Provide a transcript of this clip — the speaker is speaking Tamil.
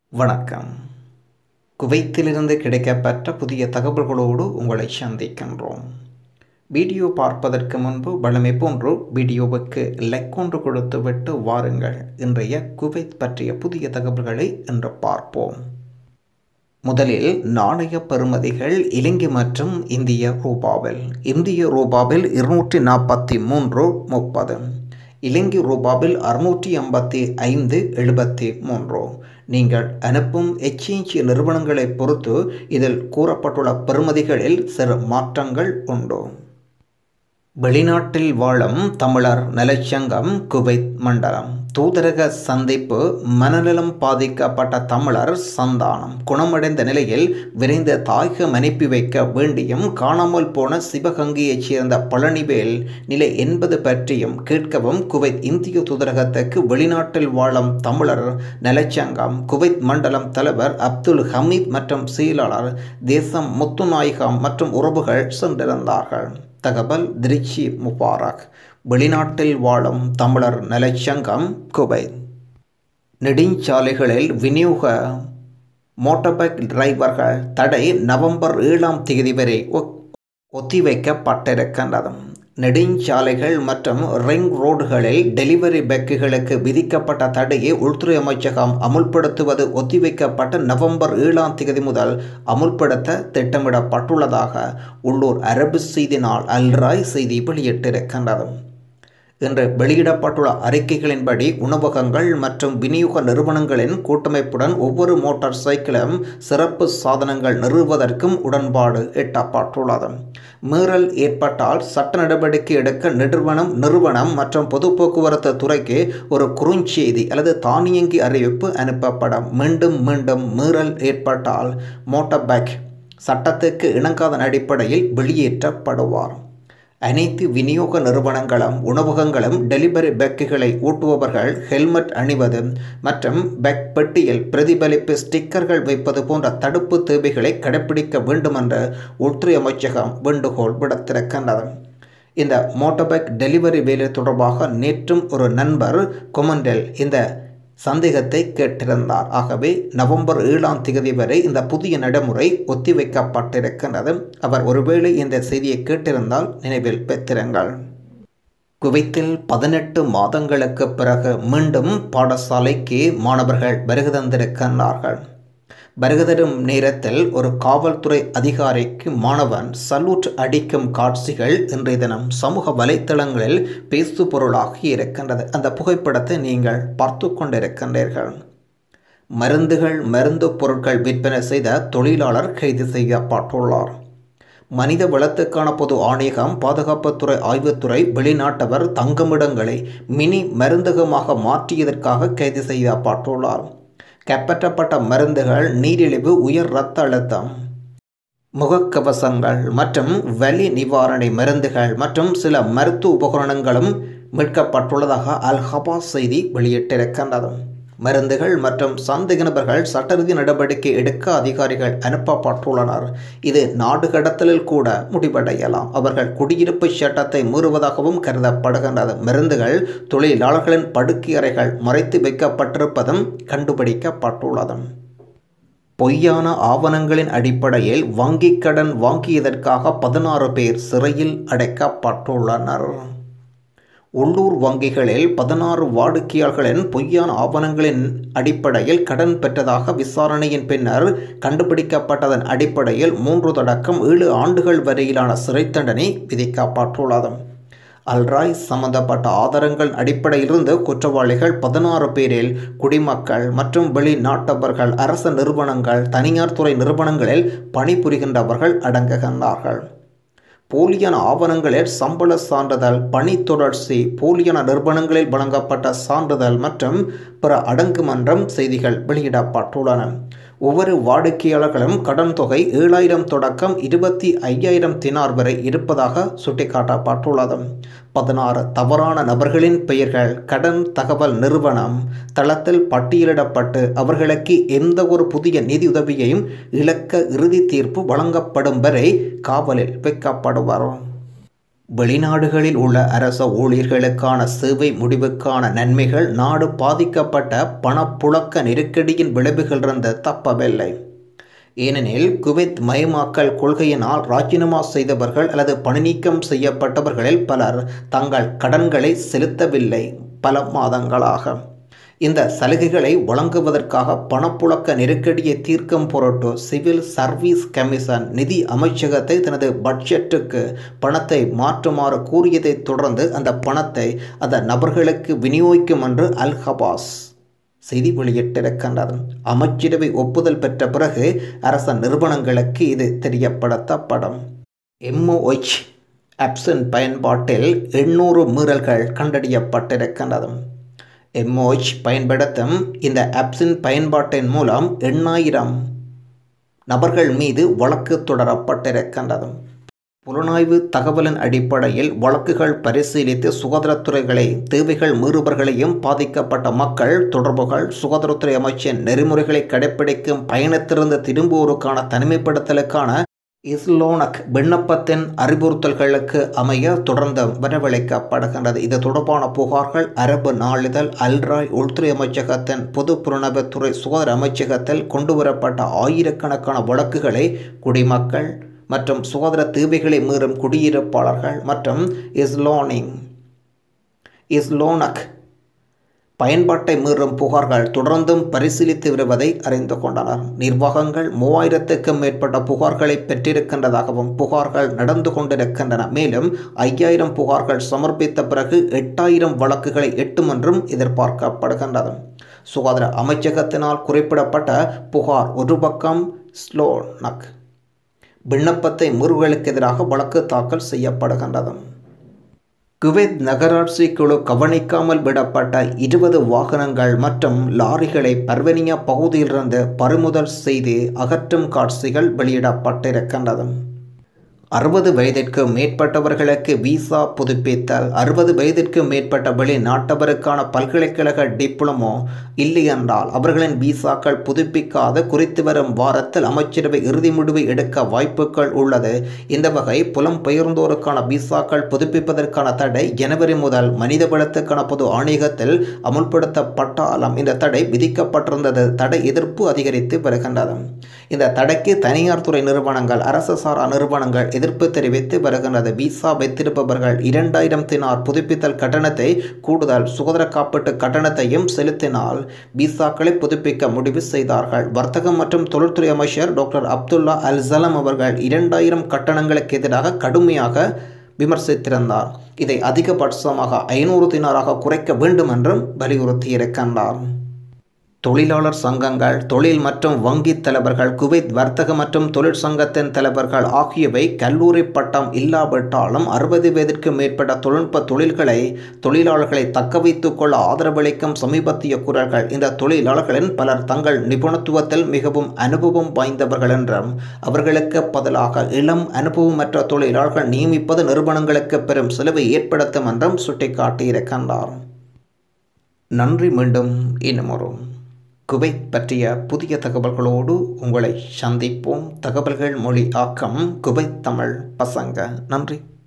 வணக்கம் குவைத்திலிருந்து கிடைக்கப்பெற்ற புதிய தகவல்களோடு உங்களை சந்திக்கின்றோம் வீடியோ பார்ப்பதற்கு முன்பு வழமை போன்று வீடியோவுக்கு லைக் ஒன்று கொடுத்துவிட்டு வாருங்கள் இன்றைய குவைத் பற்றிய புதிய தகவல்களை இன்று பார்ப்போம் முதலில் நாணய பெறுமதிகள் இலங்கை மற்றும் இந்திய ரூபாவில் இந்திய ரூபாவில் இருநூற்றி நாற்பத்தி மூன்று முப்பது இலங்கை ரூபாவில் அறுநூற்றி எண்பத்தி ஐந்து எழுபத்தி மூன்று நீங்கள் அனுப்பும் எக்ஸ்சேஞ்ச் நிறுவனங்களை பொறுத்து இதில் கூறப்பட்டுள்ள பெறுமதிகளில் சிறு மாற்றங்கள் உண்டு வெளிநாட்டில் வாழும் தமிழர் நலச்சங்கம் குவைத் மண்டலம் தூதரக சந்திப்பு மனநலம் பாதிக்கப்பட்ட தமிழர் சந்தானம் குணமடைந்த நிலையில் விரைந்த தாயகம் அனுப்பி வைக்க வேண்டியும் காணாமல் போன சிவகங்கையைச் சேர்ந்த பழனிவேல் நிலை என்பது பற்றியும் கேட்கவும் குவைத் இந்திய தூதரகத்துக்கு வெளிநாட்டில் வாழும் தமிழர் நலச்சங்கம் குவைத் மண்டலம் தலைவர் அப்துல் ஹமீத் மற்றும் செயலாளர் தேசம் முத்துநாயகம் மற்றும் உறவுகள் சென்றிருந்தார்கள் தகவல் திருச்சி முபாரக் வெளிநாட்டில் வாழும் தமிழர் நலச்சங்கம் குவைத் நெடுஞ்சாலைகளில் விநியோக மோட்டார்பைக் டிரைவர்கள் தடை நவம்பர் ஏழாம் தேதி வரை ஒத்திவைக்கப்பட்டிருக்கின்றது நெடுஞ்சாலைகள் மற்றும் ரிங் ரோடுகளில் டெலிவரி பேக்குகளுக்கு விதிக்கப்பட்ட தடையை உள்துறை அமைச்சகம் அமுல்படுத்துவது ஒத்திவைக்கப்பட்ட நவம்பர் ஏழாம் தேதி முதல் அமுல்படுத்த திட்டமிடப்பட்டுள்ளதாக உள்ளூர் அரபு செய்தி நாள் அல்ராய் செய்தி வெளியிட்டிருக்கின்றது இன்று வெளியிடப்பட்டுள்ள அறிக்கைகளின்படி உணவகங்கள் மற்றும் விநியோக நிறுவனங்களின் கூட்டமைப்புடன் ஒவ்வொரு மோட்டார் சைக்கிளும் சிறப்பு சாதனங்கள் நிறுவுவதற்கும் உடன்பாடு எட்டப்பட்டுள்ளது மீறல் ஏற்பட்டால் சட்ட நடவடிக்கை எடுக்க நிறுவனம் நிறுவனம் மற்றும் பொது போக்குவரத்து துறைக்கு ஒரு குறுஞ்செய்தி அல்லது தானியங்கி அறிவிப்பு அனுப்பப்படும் மீண்டும் மீண்டும் மீறல் ஏற்பட்டால் மோட்டார் பைக் சட்டத்துக்கு இணங்காத அடிப்படையில் வெளியேற்றப்படுவார் அனைத்து விநியோக நிறுவனங்களும் உணவகங்களும் டெலிவரி பேக்குகளை ஊட்டுபவர்கள் ஹெல்மெட் அணிவது மற்றும் பேக் பெட்டியில் பிரதிபலிப்பு ஸ்டிக்கர்கள் வைப்பது போன்ற தடுப்பு தேவைகளை கடைபிடிக்க வேண்டும் என்று உள்துறை அமைச்சகம் வேண்டுகோள் விடுத்திருக்கின்றது இந்த மோட்டோபைக் டெலிவரி வேலை தொடர்பாக நேற்றும் ஒரு நண்பர் கொமண்டில் இந்த சந்தேகத்தை கேட்டிருந்தார் ஆகவே நவம்பர் ஏழாம் தேதி வரை இந்த புதிய நடைமுறை ஒத்திவைக்கப்பட்டிருக்கின்றது அவர் ஒருவேளை இந்த செய்தியை கேட்டிருந்தால் நினைவில் பெற்றிருங்கள் குவைத்தில் பதினெட்டு மாதங்களுக்கு பிறகு மீண்டும் பாடசாலைக்கு மாணவர்கள் வருகை தந்திருக்கின்றார்கள் வருகதரும் நேரத்தில் ஒரு காவல்துறை அதிகாரிக்கு மாணவன் சல்யூட் அடிக்கும் காட்சிகள் இன்றைய தினம் சமூக வலைத்தளங்களில் பேசு பொருளாகி இருக்கின்றது அந்த புகைப்படத்தை நீங்கள் பார்த்து கொண்டிருக்கின்றீர்கள் மருந்துகள் மருந்து பொருட்கள் விற்பனை செய்த தொழிலாளர் கைது செய்யப்பட்டுள்ளார் மனித வளத்துக்கான பொது ஆணையகம் பாதுகாப்புத்துறை ஆய்வுத்துறை வெளிநாட்டவர் தங்குமிடங்களை மினி மருந்தகமாக மாற்றியதற்காக கைது செய்யப்பட்டுள்ளார் கைப்பற்றப்பட்ட மருந்துகள் நீரிழிவு உயர் இரத்த அழுத்தம் முகக்கவசங்கள் மற்றும் வலி நிவாரணை மருந்துகள் மற்றும் சில மருத்துவ உபகரணங்களும் மீட்கப்பட்டுள்ளதாக அல் ஹபாஸ் செய்தி வெளியிட்டிருக்கின்றது மருந்துகள் மற்றும் சந்தேக நபர்கள் சட்டரீதி நடவடிக்கை எடுக்க அதிகாரிகள் அனுப்பப்பட்டுள்ளனர் இது நாடு கடத்தலில் கூட முடிவடையலாம் அவர்கள் குடியிருப்பு சட்டத்தை மீறுவதாகவும் கருதப்படுகின்றது மருந்துகள் தொழிலாளர்களின் படுக்கை அறைகள் மறைத்து வைக்கப்பட்டிருப்பதும் கண்டுபிடிக்கப்பட்டுள்ளது பொய்யான ஆவணங்களின் அடிப்படையில் வங்கிக் கடன் வாங்கியதற்காக பதினாறு பேர் சிறையில் அடைக்கப்பட்டுள்ளனர் உள்ளூர் வங்கிகளில் பதினாறு வாடிக்கையாளர்களின் பொய்யான ஆவணங்களின் அடிப்படையில் கடன் பெற்றதாக விசாரணையின் பின்னர் கண்டுபிடிக்கப்பட்டதன் அடிப்படையில் மூன்று தொடக்கம் ஏழு ஆண்டுகள் வரையிலான சிறை தண்டனை விதிக்கப்பட்டுள்ளது அல்ராய் சம்பந்தப்பட்ட ஆதாரங்கள் அடிப்படையிலிருந்து குற்றவாளிகள் பதினாறு பேரில் குடிமக்கள் மற்றும் வெளிநாட்டவர்கள் அரச நிறுவனங்கள் தனியார் துறை நிறுவனங்களில் பணிபுரிகின்றவர்கள் அடங்குகின்றார்கள் போலியான ஆவணங்களில் சம்பள சான்றிதழ் பணி தொடர்ச்சி போலியான நிறுவனங்களில் வழங்கப்பட்ட சான்றிதழ் மற்றும் பிற அடங்குமன்றம் செய்திகள் வெளியிடப்பட்டுள்ளன ஒவ்வொரு வாடிக்கையாளர்களும் கடன் தொகை ஏழாயிரம் தொடக்கம் இருபத்தி ஐயாயிரம் தினார் வரை இருப்பதாக சுட்டிக்காட்டப்பட்டுள்ளது பதினாறு தவறான நபர்களின் பெயர்கள் கடன் தகவல் நிறுவனம் தளத்தில் பட்டியலிடப்பட்டு அவர்களுக்கு எந்த ஒரு புதிய நிதியுதவியையும் இழக்க இறுதி தீர்ப்பு வழங்கப்படும் வரை காவலில் வைக்கப்படுவார் வெளிநாடுகளில் உள்ள அரச ஊழியர்களுக்கான சேவை முடிவுக்கான நன்மைகள் நாடு பாதிக்கப்பட்ட பணப்புழக்க நெருக்கடியின் விளைவுகளிலிருந்து தப்பவில்லை ஏனெனில் குவைத் மயமாக்கல் கொள்கையினால் ராஜினாமா செய்தவர்கள் அல்லது பணிநீக்கம் செய்யப்பட்டவர்களில் பலர் தங்கள் கடன்களை செலுத்தவில்லை பல மாதங்களாக இந்த சலுகைகளை வழங்குவதற்காக பணப்புழக்க நெருக்கடியை தீர்க்கும் பொருட்டு சிவில் சர்வீஸ் கமிஷன் நிதி அமைச்சகத்தை தனது பட்ஜெட்டுக்கு பணத்தை மாற்றுமாறு கூறியதைத் தொடர்ந்து அந்த பணத்தை அந்த நபர்களுக்கு விநியோகிக்கும் என்று அல் ஹபாஸ் செய்தி வெளியிட்டிருக்கின்றது அமைச்சரவை ஒப்புதல் பெற்ற பிறகு அரச நிறுவனங்களுக்கு இது தெரியப்படுத்தப்படும் எம்ஓஎச் ஆப்சன் பயன்பாட்டில் எண்ணூறு மீறல்கள் கண்டறியப்பட்டிருக்கின்றது எம்ஓஎச் பயன்படுத்தும் இந்த ஆப்ஸின் பயன்பாட்டின் மூலம் எண்ணாயிரம் நபர்கள் மீது வழக்கு தொடரப்பட்டிருக்கின்றது புலனாய்வு தகவலின் அடிப்படையில் வழக்குகள் பரிசீலித்து சுகாதாரத்துறைகளை தேவைகள் மீறுபவர்களையும் பாதிக்கப்பட்ட மக்கள் தொடர்புகள் சுகாதாரத்துறை அமைச்சின் நெறிமுறைகளை கடைப்பிடிக்கும் பயணத்திலிருந்து திரும்புவோருக்கான தனிமைப்படுத்தலுக்கான இஸ்லோனக் விண்ணப்பத்தின் அறிவுறுத்தல்களுக்கு அமைய தொடர்ந்து வரவழைக்கப்படுகின்றது இது தொடர்பான புகார்கள் அரபு நாளிதழ் அல்ராய் உள்துறை அமைச்சகத்தின் பொது புலனாய்வுத்துறை சுகாதார அமைச்சகத்தில் கொண்டுவரப்பட்ட ஆயிரக்கணக்கான வழக்குகளை குடிமக்கள் மற்றும் சுகாதார தேவைகளை மீறும் குடியிருப்பாளர்கள் மற்றும் இஸ்லோனிங் இஸ்லோனக் பயன்பாட்டை மீறும் புகார்கள் தொடர்ந்தும் பரிசீலித்து வருவதை அறிந்து கொண்டனர் நிர்வாகங்கள் மூவாயிரத்துக்கும் மேற்பட்ட புகார்களை பெற்றிருக்கின்றதாகவும் புகார்கள் நடந்து கொண்டிருக்கின்றன மேலும் ஐயாயிரம் புகார்கள் சமர்ப்பித்த பிறகு எட்டாயிரம் வழக்குகளை எட்டும் என்றும் எதிர்பார்க்கப்படுகின்றது சுகாதார அமைச்சகத்தினால் குறிப்பிடப்பட்ட புகார் ஒரு பக்கம் ஸ்லோனக் விண்ணப்பத்தை மீறுகளுக்கு எதிராக வழக்கு தாக்கல் செய்யப்படுகின்றது குவைத் நகராட்சி குழு கவனிக்காமல் விடப்பட்ட இருபது வாகனங்கள் மற்றும் லாரிகளை பர்வனியா பகுதியிலிருந்து பறிமுதல் செய்து அகற்றும் காட்சிகள் வெளியிடப்பட்டிருக்கின்றது அறுபது வயதிற்கு மேற்பட்டவர்களுக்கு விசா புதுப்பித்தல் அறுபது வயதிற்கு மேற்பட்ட வெளிநாட்டவருக்கான பல்கலைக்கழக டிப்ளமோ இல்லை என்றால் அவர்களின் விசாக்கள் புதுப்பிக்காத குறித்து வரும் வாரத்தில் அமைச்சரவை இறுதி முடிவு எடுக்க வாய்ப்புகள் உள்ளது இந்த வகை புலம்பெயர்ந்தோருக்கான விசாக்கள் புதுப்பிப்பதற்கான தடை ஜனவரி முதல் மனிதவளத்துக்கான பொது ஆணையகத்தில் அமுல்படுத்தப்பட்டாலும் இந்த தடை விதிக்கப்பட்டிருந்தது தடை எதிர்ப்பு அதிகரித்து வருகின்றது இந்த தடைக்கு தனியார் துறை நிறுவனங்கள் அரசு சாரா நிறுவனங்கள் எதிர்ப்பு தெரிவித்து வருகின்றது விசா வைத்திருப்பவர்கள் இரண்டாயிரம் தினார் புதுப்பித்தல் கட்டணத்தை கூடுதல் சுகாதார காப்பீட்டு கட்டணத்தையும் செலுத்தினால் விசாக்களை புதுப்பிக்க முடிவு செய்தார்கள் வர்த்தகம் மற்றும் தொழில்துறை அமைச்சர் டாக்டர் அப்துல்லா அல் சலம் அவர்கள் இரண்டாயிரம் கட்டணங்களுக்கு எதிராக கடுமையாக விமர்சித்திருந்தார் இதை அதிகபட்சமாக ஐநூறு தினாராக குறைக்க வேண்டும் என்றும் வலியுறுத்தியிருக்கின்றார் தொழிலாளர் சங்கங்கள் தொழில் மற்றும் வங்கி தலைவர்கள் குவைத் வர்த்தக மற்றும் தொழிற்சங்கத்தின் தலைவர்கள் ஆகியவை கல்லூரி பட்டம் இல்லாவிட்டாலும் அறுபது வயதிற்கு மேற்பட்ட தொழில்நுட்ப தொழில்களை தொழிலாளர்களை தக்க வைத்துக் கொள்ள ஆதரவளிக்கும் சமீபத்திய குரல்கள் இந்த தொழிலாளர்களின் பலர் தங்கள் நிபுணத்துவத்தில் மிகவும் அனுபவம் வாய்ந்தவர்கள் என்றும் அவர்களுக்கு பதிலாக இளம் அனுபவமற்ற தொழிலாளர்கள் நியமிப்பது நிறுவனங்களுக்கு பெரும் செலவை ஏற்படுத்தும் என்றும் சுட்டிக்காட்டியிருக்கின்றார் நன்றி மீண்டும் இன்னும் ஒரு குவைத் பற்றிய புதிய தகவல்களோடு உங்களை சந்திப்போம் தகவல்கள் மொழி ஆக்கம் குவைத் தமிழ் பசங்க நன்றி